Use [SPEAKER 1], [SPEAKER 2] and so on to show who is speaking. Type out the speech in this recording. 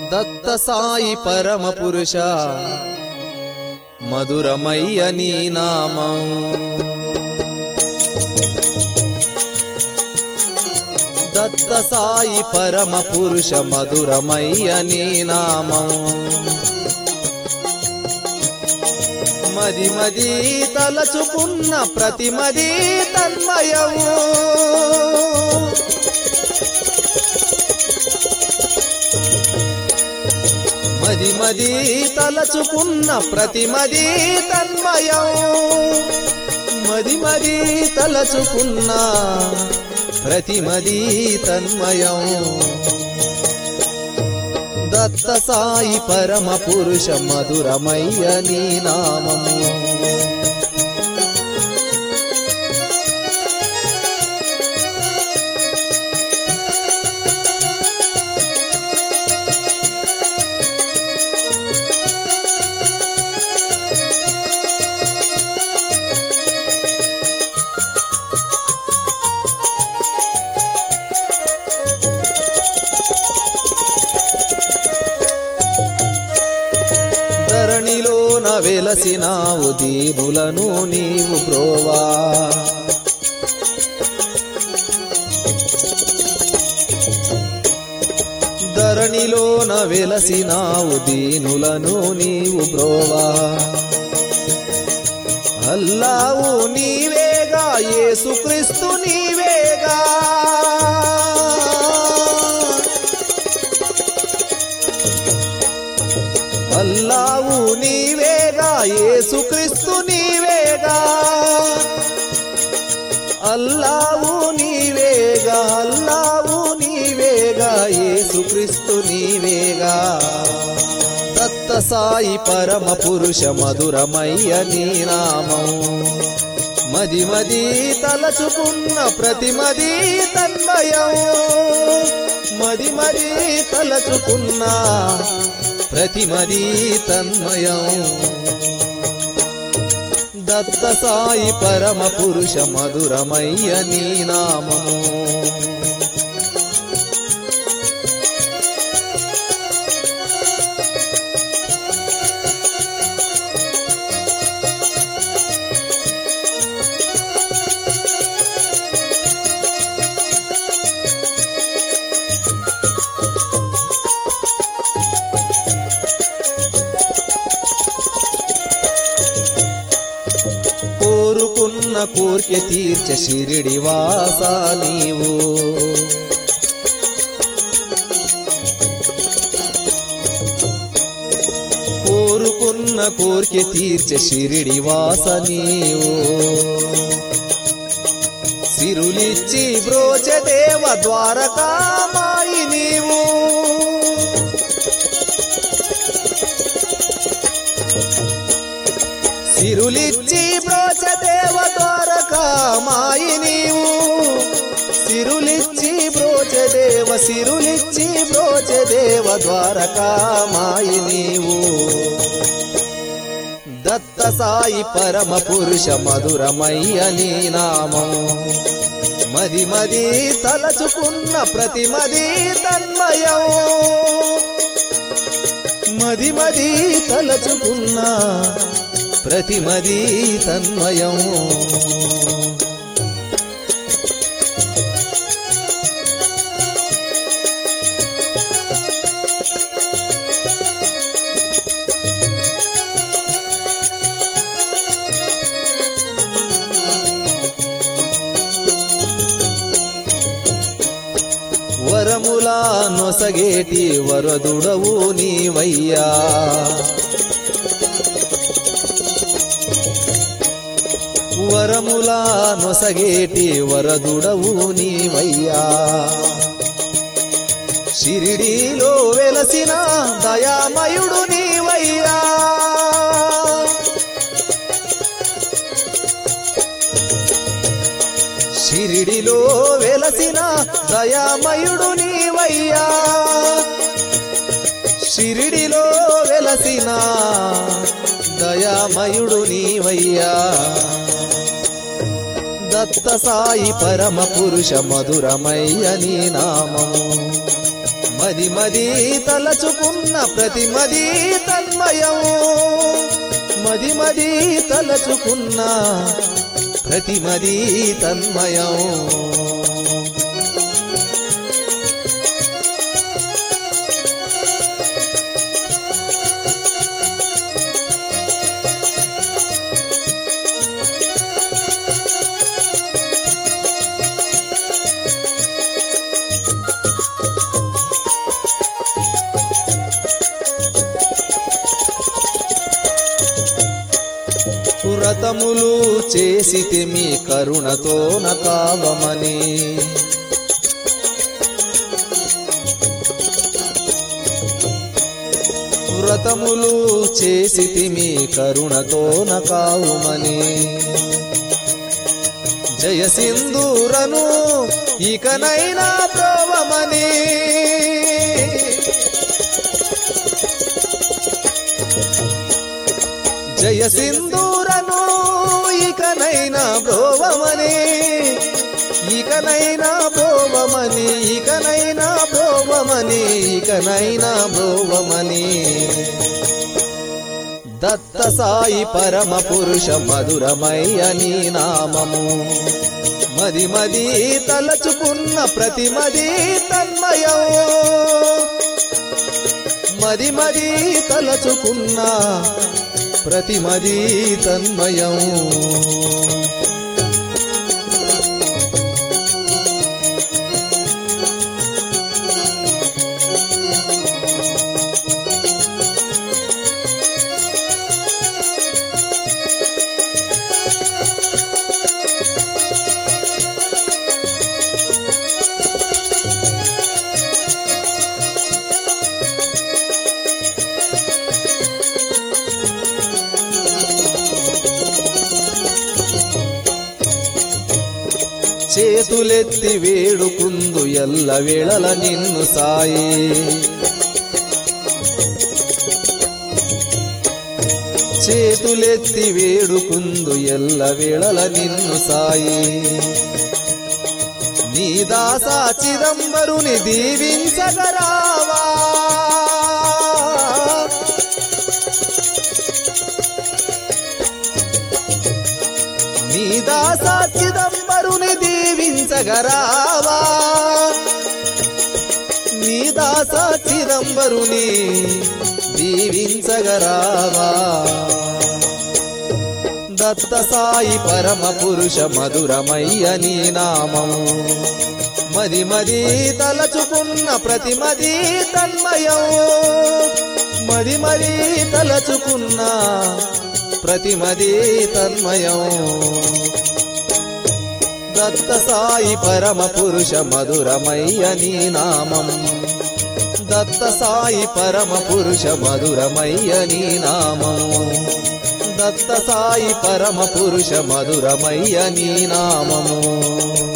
[SPEAKER 1] దత్త సాయి పరమ పురుష మధురమయ్య నీ నామం దత్త సాయి పరమ పురుష మధురమయ్య నీ నామం మది మది తలచుకున్న ప్రతి మది తన్మయము మది మది తలచుకున్న ప్రతి మది తన్మయం మది మది తలచుకున్న ప్రతి మది తన్మయం దత్త సాయి పరమ పురుష మధురమయ్య నీ నామము ధరణిలోన వెలసినావు దీనులను నీవు బ్రోవా ధరణిలోన వెలసినావు దీనులను నీవు బ్రోవా అల్లావు నీవేగా యేసుక్రీస్తు నీవేగా అల్లావు నీవేగా యేసుక్రీస్తు నీవేగా అల్లావు నీవేగా అల్లావు నీవేగా యేసుక్రీస్తు నీవేగా దత్త సాయి పరమ పురుష మధురమయ్య నీ నామం మది మది తలచుకున్న ప్రతి మది తన్మయం మది మది తలచుకున్న ప్రతి మది తన్మయం దత్త సాయి పరమ పురుష మధురమయ్య నీ నామము కోరుకున్న కోర్కె తీర్చ షిరిడి వాస నీవు కోరుకున్న కోర్కె తీర్చ షిరిడి వాస నీవు సిరులిచ్చి బ్రోచ దేవ ద్వారకామాయి నీవు సిరులిచ్చి బ్రోచ దేవ ద్వారకామాయి నీవు సిరులిచ్చి బ్రోచ దేవ సిరులిచ్చి బ్రోచ దేవ ద్వారకామాయి నీవు దత్త సాయి పరమ పురుష మధురమయ్య నీ నామం మది మది తలచుకున్న ప్రతి మది తన్మయం మది మది తలచుకున్న ప్రతి మది తన్మయం వరములా నొసగేటి వరదుడవు నీవయ్యా వరములా నొసగేటి వరదుడవు నీవయ్యా షిరిడీలో వెలసిన దయామయుడు నీవయ్యా షిరిడిలో వెలసిన దయామయుడు నీవయ్యా షిరిడిలో వెలసిన దయామయుడు నీవయ్యా దత్త సాయి పరమ పురుష మధురమయ్య నీ నామము మది మది తలచుకున్న ప్రతి మది తన్మయం మది మది తలచుకున్న ప్రతి మది తన్మయం పురతములు చేసితే మీ కరుణతో నకావమని వ్రతములు చేసితి మీ కరుణతో నకావుమని జయ సింధూరను ఇకనైనా ప్రోవమని జయ సింధూరను ఇకనైనా బ్రోవమని ఇకనైనా బ్రోవమని ఇకనైనా బ్రోవమని ఇకనైనా బ్రోవమని దత్త సాయి పరమ పురుష మధురమయ్య నీ నామము మది మది తలచుకున్న ప్రతి మది తన్మయం మది మది తలచుకున్న ప్రతి మది తన్మయం చేతులెత్తి వేడుకుందు ఎల్ల వేళల నిన్ను సాయి చేతులెత్తి వేడుకుందు ఎల్ల వేళల నిన్ను సాయి నీ దాసా చిదంబరుని దీవించగరావా నీ దాసా చిదంబరుని దీవించగరావా నీ దాసా చిదంబరుని దీవించగరావా దత్త సాయి పరమ పురుష మధురమయ్య నీ నామము మది మది తలచుకున్న ప్రతి మది తన్మయం మది మది తలచుకున్న ప్రతి మది తన్మయం దత్త సాయి పరమ పురుష మధురమయ్య నీ నామం దత్త సాయి పరమ పురుష మధురమయ్య నీ నామం దత్త సాయి పరమ పురుష మధురమయ్య నీ నామము